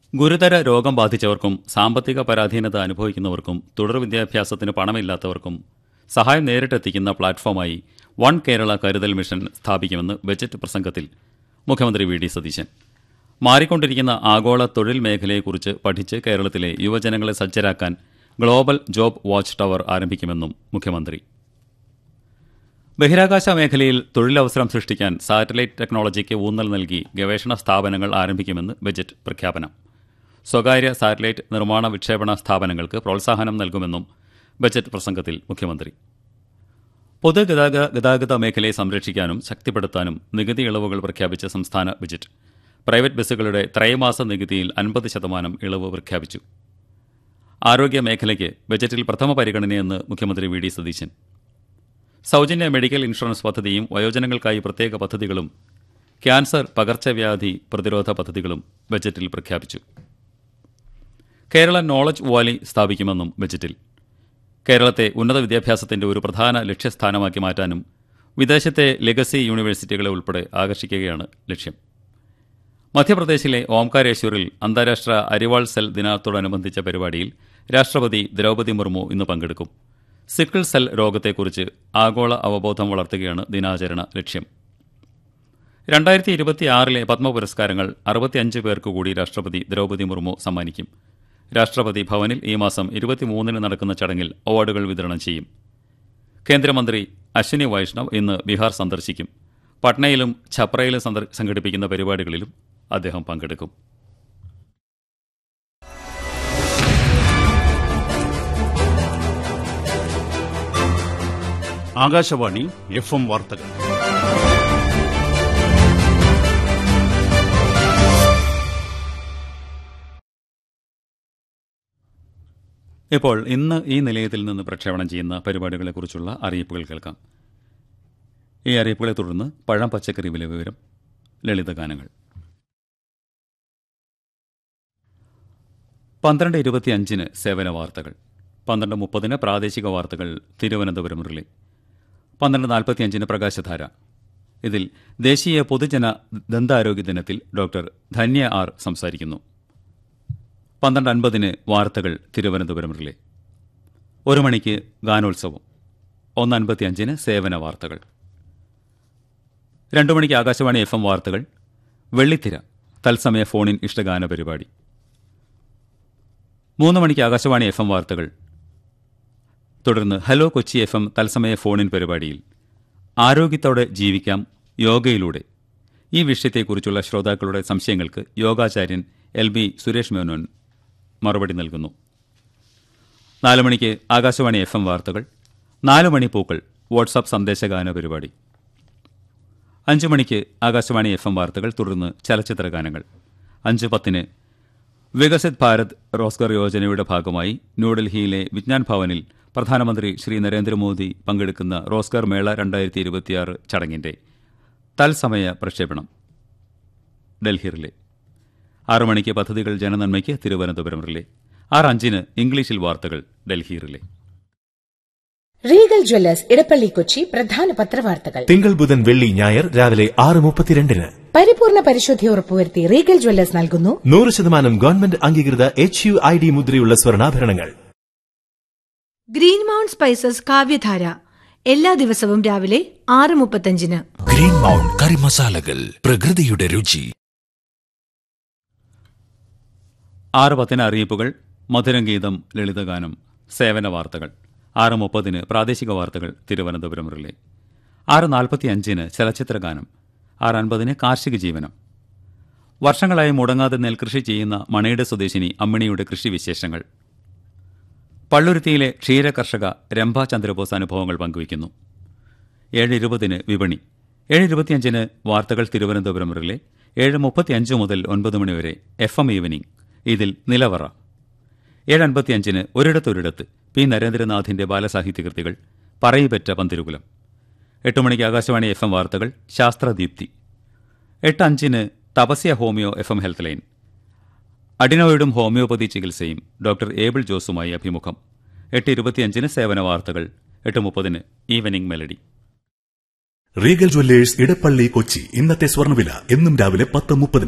ഗുരുതര രോഗം ബാധിച്ചവർക്കും സാമ്പത്തിക പരാധീനത അനുഭവിക്കുന്നവർക്കും തുടർ വിദ്യാഭ്യാസത്തിന് പണമില്ലാത്തവർക്കും സഹായം നേരിട്ടെത്തിക്കുന്ന പ്ലാറ്റ്ഫോമായി വൺ കേരള കരുതൽ മിഷൻ സ്ഥാപിക്കുമെന്ന് ബജറ്റ് പ്രസംഗത്തിൽ മുഖ്യമന്ത്രി വി ഡി സതീശൻ മാറിക്കൊണ്ടിരിക്കുന്ന ആഗോള തൊഴിൽ മേഖലയെക്കുറിച്ച് പഠിച്ച് കേരളത്തിലെ യുവജനങ്ങളെ സജ്ജരാക്കാൻ ഗ്ലോബൽ ജോബ് വാച്ച് ടവർ ആരംഭിക്കുമെന്നും മുഖ്യമന്ത്രി ബഹിരാകാശ മേഖലയിൽ തൊഴിലവസരം സൃഷ്ടിക്കാൻ സാറ്റലൈറ്റ് ടെക്നോളജിക്ക് ഊന്നൽ നൽകി ഗവേഷണ സ്ഥാപനങ്ങൾ ആരംഭിക്കുമെന്ന് ബജറ്റ് പ്രഖ്യാപനം സ്വകാര്യ സാറ്റലൈറ്റ് നിർമ്മാണ വിക്ഷേപണ സ്ഥാപനങ്ങൾക്ക് പ്രോത്സാഹനം നൽകുമെന്നും ബജറ്റ് പ്രസംഗത്തിൽ മുഖ്യമന്ത്രി പൊതുഗതാഗത ഗതാഗത മേഖലയെ സംരക്ഷിക്കാനും ശക്തിപ്പെടുത്താനും നികുതി ഇളവുകൾ പ്രഖ്യാപിച്ച സംസ്ഥാന ബജറ്റ് പ്രൈവറ്റ് ബസ്സുകളുടെ ത്രൈമാസ നികുതിയിൽ അൻപത് ശതമാനം ഇളവ് പ്രഖ്യാപിച്ചു ആരോഗ്യ മേഖലയ്ക്ക് ബജറ്റിൽ പ്രഥമ പരിഗണനയെന്ന് മുഖ്യമന്ത്രി വി ഡി സതീശൻ സൗജന്യ മെഡിക്കൽ ഇൻഷുറൻസ് പദ്ധതിയും വയോജനങ്ങൾക്കായി പ്രത്യേക പദ്ധതികളും ക്യാൻസർ പകർച്ചവ്യാധി പ്രതിരോധ പദ്ധതികളും ബജറ്റിൽ പ്രഖ്യാപിച്ചു കേരള നോളജ് വാലി സ്ഥാപിക്കുമെന്നും ബജറ്റിൽ കേരളത്തെ ഉന്നത വിദ്യാഭ്യാസത്തിന്റെ ഒരു പ്രധാന ലക്ഷ്യസ്ഥാനമാക്കി മാറ്റാനും വിദേശത്തെ ലെഗസി യൂണിവേഴ്സിറ്റികളെ ഉൾപ്പെടെ ആകർഷിക്കുകയാണ് ലക്ഷ്യം മധ്യപ്രദേശിലെ ഓംകാരേശ്വറിൽ അന്താരാഷ്ട്ര അരിവാൾ സെൽ ദിനത്തോടനുബന്ധിച്ച പരിപാടിയിൽ രാഷ്ട്രപതി ദ്രൗപദി മുർമു ഇന്ന് പങ്കെടുക്കും സിക്കിൾ സെൽ രോഗത്തെക്കുറിച്ച് ആഗോള അവബോധം വളർത്തുകയാണ് ദിനാചരണ ലക്ഷ്യം രണ്ടായിരത്തി ഇരുപത്തിയാറിലെ പത്മ പുരസ്കാരങ്ങൾ അറുപത്തിയഞ്ച് പേർക്ക് കൂടി രാഷ്ട്രപതി ദ്രൗപദി മുർമു സമ്മാനിക്കും രാഷ്ട്രപതി ഭവനിൽ ഈ മാസം ഇരുപത്തിമൂന്നിന് നടക്കുന്ന ചടങ്ങിൽ അവാർഡുകൾ വിതരണം ചെയ്യും കേന്ദ്രമന്ത്രി അശ്വിനി വൈഷ്ണവ് ഇന്ന് ബീഹാർ സന്ദർശിക്കും പട്നയിലും ഛപ്രയിലും സന്ദർ- സംഘടിപ്പിക്കുന്ന പരിപാടികളിലും അദ്ദേഹം പങ്കെടുക്കും ആകാശവാണി എഫ് എം വാർത്തകൾ ഇപ്പോൾ ഇന്ന് ഈ നിലയത്തിൽ നിന്ന് പ്രക്ഷേപണം ചെയ്യുന്ന പരിപാടികളെക്കുറിച്ചുള്ള അറിയിപ്പുകൾ കേൾക്കാം ഈ അറിയിപ്പുകളെ തുടർന്ന് പഴം പച്ചക്കറി വില വിവരം ലളിതഗാനങ്ങൾ പന്ത്രണ്ട് ഇരുപത്തിയഞ്ചിന് സേവന വാർത്തകൾ പന്ത്രണ്ട് മുപ്പതിന് പ്രാദേശിക വാർത്തകൾ തിരുവനന്തപുരം റിലേ പന്ത്രണ്ട് നാൽപ്പത്തിയഞ്ചിന് പ്രകാശധാര ഇതിൽ ദേശീയ പൊതുജന ദന്താരോഗ്യ ദിനത്തിൽ ഡോക്ടർ ധന്യ ആർ സംസാരിക്കുന്നു പന്ത്രണ്ട് അൻപതിന് വാർത്തകൾ തിരുവനന്തപുരം റിലേ ഒരു മണിക്ക് ഗാനോത്സവം ഒന്ന് അൻപത്തിയഞ്ചിന് സേവന വാർത്തകൾ രണ്ടു മണിക്ക് ആകാശവാണി എഫ് എം വാർത്തകൾ വെള്ളിത്തിര തത്സമയ ഫോണിൻ ഇഷ്ടഗാന പരിപാടി മൂന്ന് മണിക്ക് ആകാശവാണി എഫ് എം വാർത്തകൾ തുടർന്ന് ഹലോ കൊച്ചി എഫ് എം തത്സമയ ഫോണിൻ പരിപാടിയിൽ ആരോഗ്യത്തോടെ ജീവിക്കാം യോഗയിലൂടെ ഈ വിഷയത്തെക്കുറിച്ചുള്ള ശ്രോതാക്കളുടെ സംശയങ്ങൾക്ക് യോഗാചാര്യൻ എൽ ബി സുരേഷ് മേനോൻ മറുപടി നൽകുന്നു നാല് മണിക്ക് ആകാശവാണി എഫ് എം വാർത്തകൾ നാല് മണി പൂക്കൾ വാട്സാപ്പ് സന്ദേശഗാന പരിപാടി അഞ്ചു മണിക്ക് ആകാശവാണി എഫ് എം വാർത്തകൾ തുടർന്ന് ചലച്ചിത്ര ഗാനങ്ങൾ അഞ്ച് പത്തിന് വികസിത് ഭാരത് റോസ്ഗർ യോജനയുടെ ഭാഗമായി ന്യൂഡൽഹിയിലെ വിജ്ഞാൻ ഭവനിൽ പ്രധാനമന്ത്രി ശ്രീ നരേന്ദ്രമോദി പങ്കെടുക്കുന്ന റോസ്ഗർ മേള രണ്ടായിരത്തി ഇരുപത്തിയാറ് ചടങ്ങിന്റെ തത്സമയ പ്രക്ഷേപണം ഡൽഹി റിലേ ആറു മണിക്ക് പദ്ധതികൾ ജനനന്മയ്ക്ക് തിരുവനന്തപുരം റിലേ ആറ് അഞ്ചിന് ഇംഗ്ലീഷിൽ വാർത്തകൾ Delhi relay regal jewellers Edappally Kochi പ്രധാന പത്രവാർത്തകൾ തിങ്കൾ ബുധൻ വെള്ളി ഞായർ രാവിലെ ആറ് മുപ്പത്തിരണ്ടിന് പരിപൂർണ പരിശുദ്ധി ഉറപ്പുവരുത്തി റീഗൽ ജ്വല്ലേഴ്സ് നൽകുന്നു നൂറ് ശതമാനം ഗവൺമെന്റ് അംഗീകൃത എച്ച് യു ഐ ഡി മുദ്രയുള്ള സ്വർണ്ണാഭരണങ്ങൾ ഗ്രീൻ മൗണ്ട് സ്പൈസസ് കാവ്യധാര എല്ലാ ദിവസവും രാവിലെ ആറ് മുപ്പത്തഞ്ചിന് ഗ്രീൻ മൗണ്ട് കറി മസാലകൾ പ്രകൃതിയുടെ രുചി ആറ് പത്തിന് അറിയിപ്പുകൾ മധുരം ഗീതം ലളിതഗാനം സേവന വാർത്തകൾ ആറ് മുപ്പതിന് പ്രാദേശിക വാർത്തകൾ തിരുവനന്തപുരം റിലേ ആറ് നാൽപ്പത്തിയഞ്ചിന് ചലച്ചിത്രഗാനം ആറ് അൻപതിന് കാർഷിക ജീവനം വർഷങ്ങളായി മുടങ്ങാതെ നെൽകൃഷി ചെയ്യുന്ന മണയുടെ സ്വദേശിനി അമ്മിണിയുടെ കൃഷിവിശേഷങ്ങൾ പള്ളുരുത്തിയിലെ ക്ഷീര കർഷക രംഭ ചന്ദ്രബോസ് അനുഭവങ്ങൾ പങ്കുവയ്ക്കുന്നു ഏഴ് ഇരുപതിന് വിപണി ഏഴ് ഇരുപത്തിയഞ്ചിന് വാർത്തകൾ തിരുവനന്തപുരം റിലേ ഏഴ് മുപ്പത്തിയഞ്ച് മുതൽ ഒൻപത് മണിവരെ എഫ് എം ഈവനിംഗ് ഇതിൽ നിലവറ ഏഴ് അൻപത്തിയഞ്ചിന് ഒരിടത്തൊരിടത്ത് പി നരേന്ദ്രനാഥിന്റെ ബാലസാഹിത്യ കൃതികൾ പറയിപ്പറ്റ പന്തിരുകുലം എട്ട് മണിക്ക് ആകാശവാണി എഫ് എം വാർത്തകൾ ശാസ്ത്രദീപ്തി എട്ട് അഞ്ചിന് Tapasya homeo F M health line അഡിനോയിഡും ഹോമിയോപ്പതി ചികിത്സയും ഡോക്ടർ ഏബിൾ ജോസുമായി അഭിമുഖം എട്ട് ഇരുപത്തിയഞ്ചിന് സേവന വാർത്തകൾ എട്ട് മുപ്പതിന് evening melody regal jewellers Edappally Kochi ഇന്നത്തെ സ്വർണ്ണവില എന്നും രാവിലെ പത്ത് മുപ്പതിന്